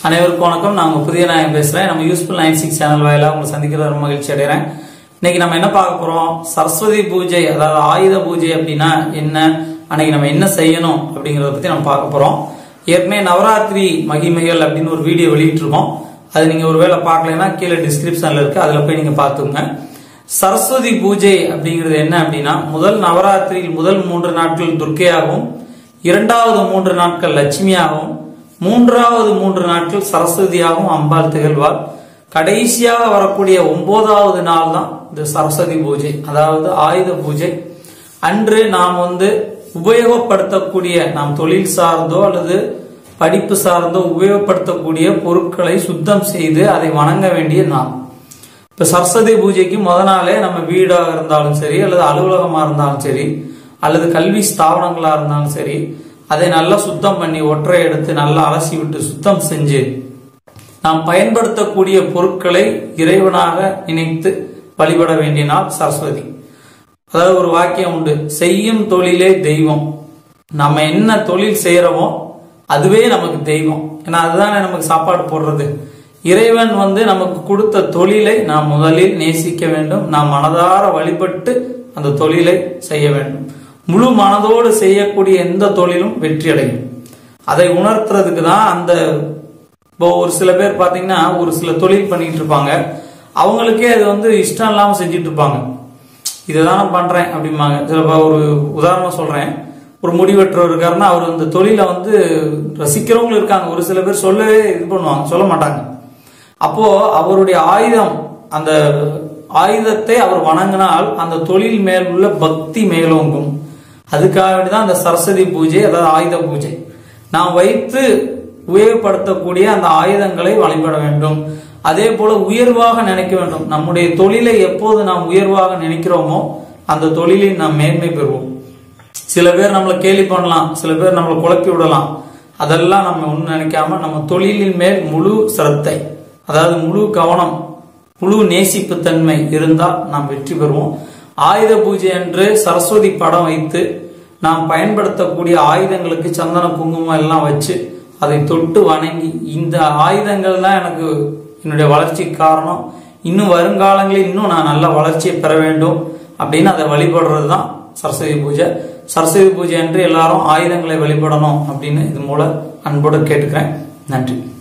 அனைவருக்கும் வணக்கம் நான் உங்க புதிய நாயகம் பேசுறேன் நம்ம யூஸ்ஃபுல் நைன் சிக்ஸ் சேனல் வாயிலா உங்களை சந்திக்கிறது ரொம்ப மகிழ்ச்சி அடைகிறேன் இன்னைக்கு நம்ம என்ன பார்க்க போறோம் சரஸ்வதி பூஜை அதாவது ஆயுத பூஜை அப்படின்னா என்ன அன்னைக்கு நம்ம என்ன செய்யணும் அப்படிங்கறத பத்தி நம்ம பார்க்க போறோம் ஏற்கனவே நவராத்திரி மகிமைகள் அப்படின்னு ஒரு வீடியோ வெளியிட்டிருக்கோம் அது நீங்க ஒருவேளை பார்க்கலைன்னா கீழே டிஸ்கிரிப்ஷன்ல இருக்கு அதுல போய் நீங்க பார்த்துங்க சரஸ்வதி பூஜை அப்படிங்கிறது என்ன அப்படின்னா முதல் நவராத்திரியில் முதல் மூன்று நாட்கள் துர்க்கையாகவும் இரண்டாவது மூன்று நாட்கள் லட்சுமியாகவும் மூன்றாவது மூன்று நாட்கள் சரஸ்வதியாகவும் அம்பாள் திகழ்வாள் கடைசியாக வரக்கூடிய ஒன்பதாவது நாள் தான் இந்த சரஸ்வதி பூஜை அதாவது ஆயுத பூஜை அன்று நாம் வந்து உபயோகப்படுத்தக்கூடிய நாம் தொழில் சார்ந்தோ அல்லது படிப்பு சார்ந்தோ உபயோகப்படுத்தக்கூடிய பொருட்களை சுத்தம் செய்து அதை வணங்க வேண்டிய நாள் இப்ப சரஸ்வதி பூஜைக்கு முத நாளே நம்ம வீடாக இருந்தாலும் சரி அல்லது அலுவலகமா இருந்தாலும் சரி அல்லது கல்வி ஸ்தாபனங்களா இருந்தாலும் சரி அதை நல்லா சுத்தம் பண்ணி ஒற்றை எடுத்து நல்லா அலசி விட்டு சுத்தம் செஞ்சு நாம் பயன்படுத்தக்கூடிய பொருட்களை இறைவனாக நினைத்து வழிபட வேண்டிய நாள் சரஸ்வதி அதாவது ஒரு வாக்கியம் உண்டு செய்யும் தொழிலே தெய்வம் நம்ம என்ன தொழில் செய்யறோமோ அதுவே நமக்கு தெய்வம் ஏன்னா அதுதானே நமக்கு சாப்பாடு போடுறது இறைவன் வந்து நமக்கு கொடுத்த தொழிலை நாம் முதலில் நேசிக்க வேண்டும் நாம் மனதார வழிபட்டு அந்த தொழிலை செய்ய வேண்டும் முழு மனதோடு செய்யக்கூடிய எந்த தொழிலும் வெற்றி அடையும் அதை உணர்த்துறதுக்கு தான் அந்த இப்போ ஒரு சில பேர் பாத்தீங்கன்னா ஒரு சில தொழில் பண்ணிட்டு இருப்பாங்க அவங்களுக்கே அது வந்து இஷ்டம் இல்லாம செஞ்சுட்டு இருப்பாங்க இதுதான் நான் பண்றேன் அப்படிம்பாங்க சில ப- ஒரு உதாரணம் சொல்றேன் ஒரு முடிவெற்றவர் இருக்காருன்னா அவர் அந்த தொழிலை வந்து ரசிக்கிறவங்களும் இருக்காங்க ஒரு சில பேர் சொல்லவே இது பண்ணுவாங்க சொல்ல மாட்டாங்க அப்போ அவருடைய ஆயுதம் அந்த ஆயுதத்தை அவர் வணங்கினால் அந்த தொழில் மேல் உள்ள பக்தி மேலோங்கும் அதுக்காக வேண்டிதான் அந்த சரஸ்வதி பூஜை அதாவது ஆயுத பூஜை நாம் வைத்து உபயோகப்படுத்தக்கூடிய அந்த ஆயுதங்களை வழிபட வேண்டும் அதே போல உயர்வாக நினைக்க வேண்டும் நம்முடைய தொழிலை எப்போது நாம் உயர்வாக நினைக்கிறோமோ அந்த தொழிலில் நாம் மேன்மை பெறுவோம் சில பேர் நம்மளை கேலி பண்ணலாம் சில பேர் நம்மளை குழப்பி விடலாம் அதெல்லாம் நம்ம ஒன்றும் நினைக்காம நம்ம தொழிலின் மேல் முழு சிரத்தை அதாவது முழு கவனம் முழு நேசிப்பு தன்மை இருந்தால் நாம் வெற்றி பெறுவோம் ஆயுத பூஜை அன்று சரஸ்வதி படம் வைத்து நாம் பயன்படுத்தக்கூடிய ஆயுதங்களுக்கு சந்தன குங்குமம் எல்லாம் வச்சு அதை தொட்டு வணங்கி இந்த ஆயுதங்கள் தான் எனக்கு என்னுடைய வளர்ச்சிக்கு காரணம் இன்னும் வருங்காலங்களில் இன்னும் நான் நல்ல வளர்ச்சியை பெற வேண்டும் அப்படின்னு அதை வழிபடுறது தான் சரஸ்வதி பூஜை சரஸ்வதி பூஜை அன்று எல்லாரும் ஆயுதங்களை வழிபடணும் அப்படின்னு இது மூலம் அன்போடு கேட்டுக்கிறேன் நன்றி